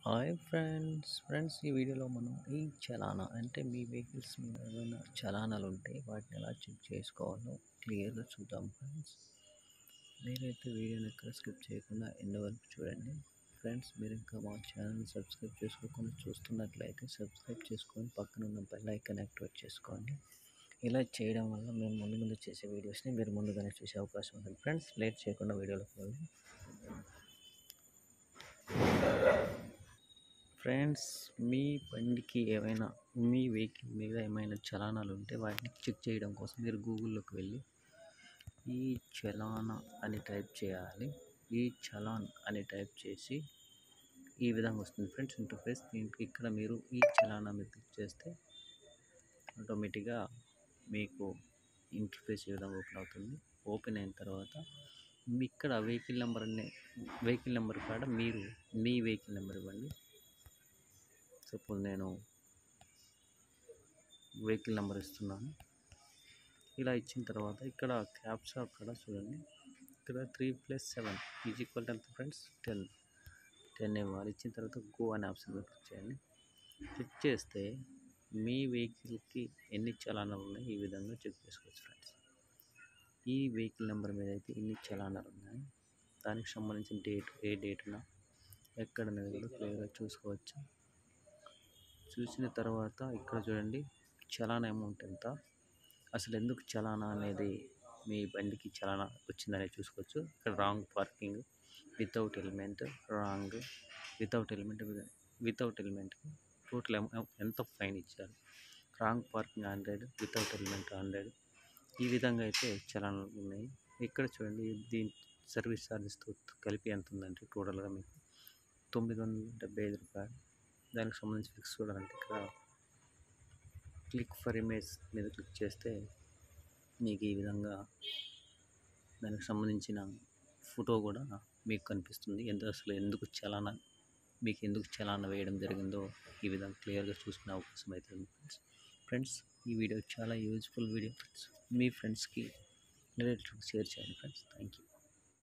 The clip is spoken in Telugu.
హాయ్ ఫ్రెండ్స్ ఫ్రెండ్స్ ఈ వీడియోలో మనం ఈ చలానా అంటే మీ వెహికల్స్ మీద ఏమైనా చలానాలు ఉంటే వాటిని ఎలా చెక్ చేసుకోవాలో క్లియర్గా చూద్దాం ఫ్రెండ్స్ మీరైతే వీడియోని ఎక్కడ స్కిప్ చేయకుండా ఎండ్ వరకు చూడండి ఫ్రెండ్స్ మీరు ఇంకా మా ఛానల్ని సబ్స్క్రైబ్ చేసుకోకుండా చూస్తున్నట్లయితే సబ్స్క్రైబ్ చేసుకొని పక్కన ఉన్న బెల్ ఐకాన్ యాక్టివేట్ చేసుకోండి ఇలా చేయడం వల్ల మేము ముందు ముందు చేసే వీడియోస్ని మీరు ముందుగానే చూసే అవకాశం ఉంటుంది ఫ్రెండ్స్ లేట్ చేయకుండా వీడియోలోకి వెళ్ళి ఫ్రెండ్స్ మీ బండికి ఏమైనా మీ వెహికల్ మీద ఏమైనా చలానాలు ఉంటే వాటిని చెక్ చేయడం కోసం మీరు గూగుల్లోకి వెళ్ళి ఈ చలానా అని టైప్ చేయాలి ఈ చలాన్ అని టైప్ చేసి ఈ విధంగా వస్తుంది ఫ్రెండ్స్ ఇంటర్ఫేస్ దీనికి ఇక్కడ మీరు ఈ చలానా మీద క్లిక్ చేస్తే ఆటోమేటిక్గా మీకు ఇంటర్ఫేస్ ఈ విధంగా ఓపెన్ అవుతుంది ఓపెన్ అయిన తర్వాత మీ ఇక్కడ వెహికల్ నెంబర్ అనే వెహికల్ నెంబర్ కాడ మీరు మీ వెహికల్ నెంబర్ ఇవ్వండి సపోజ్ నేను వెహికల్ నెంబర్ ఇస్తున్నాను ఇలా ఇచ్చిన తర్వాత ఇక్కడ క్యాప్స్ అక్కడ చూడండి ఇక్కడ three plus seven is equal ఎంత ఫ్రెండ్స్ టెన్ టెన్ ఇవ్వాలి ఇచ్చిన తర్వాత గో అనే ఆప్షన్ మీద క్లిక్ చేయండి క్లిక్ చేస్తే మీ వెహికల్కి ఎన్ని చలానాలు ఉన్నాయి ఈ విధంగా చెక్ చేసుకోవచ్చు ఫ్రెండ్స్ ఈ వెహికల్ నెంబర్ మీద అయితే ఇన్ని చలానాలు ఉన్నాయి దానికి సంబంధించిన డేట్ ఏ డేట్న ఎక్కడ అనేది కూడా క్లియర్గా చూసుకోవచ్చు చూసిన తర్వాత ఇక్కడ చూడండి చలానా అమౌంట్ ఎంత అసలు ఎందుకు చలానా అనేది మీ బండికి చలానా వచ్చిందనేది చూసుకోవచ్చు ఇక్కడ wrong parking without helmet wrong without helmet without helmet total ఎంత ఫైన్ ఇచ్చారు wrong parking hundred without helmet hundred ఈ విధంగా అయితే చలానాలు ఉన్నాయి ఇక్కడ చూడండి దీని సర్వీస్ ఛార్జెస్తో కలిపి ఎంత ఉందంటే టోటల్గా మీకు తొమ్మిది వందల డెబ్బై ఐదు రూపాయలు దానికి సంబంధించి ఫిక్స్ చూడాలంటే ఇక్కడ క్లిక్ ఫర్ ఇమేజ్ మీద క్లిక్ చేస్తే మీకు ఈ విధంగా దానికి సంబంధించిన ఫోటో కూడా మీకు కనిపిస్తుంది ఎంత అసలు ఎందుకు చలానా మీకు ఎందుకు చలానా వేయడం జరిగిందో ఈ విధంగా క్లియర్గా చూసుకునే అవకాశం అయితే ఉంది ఫ్రెండ్స్ ఫ్రెండ్స్ ఈ వీడియో చాలా యూజ్ఫుల్ వీడియో ఫ్రెండ్స్ మీ ఫ్రెండ్స్కి రిలేటివ్ షేర్ చేయండి ఫ్రెండ్స్ థ్యాంక్ యూ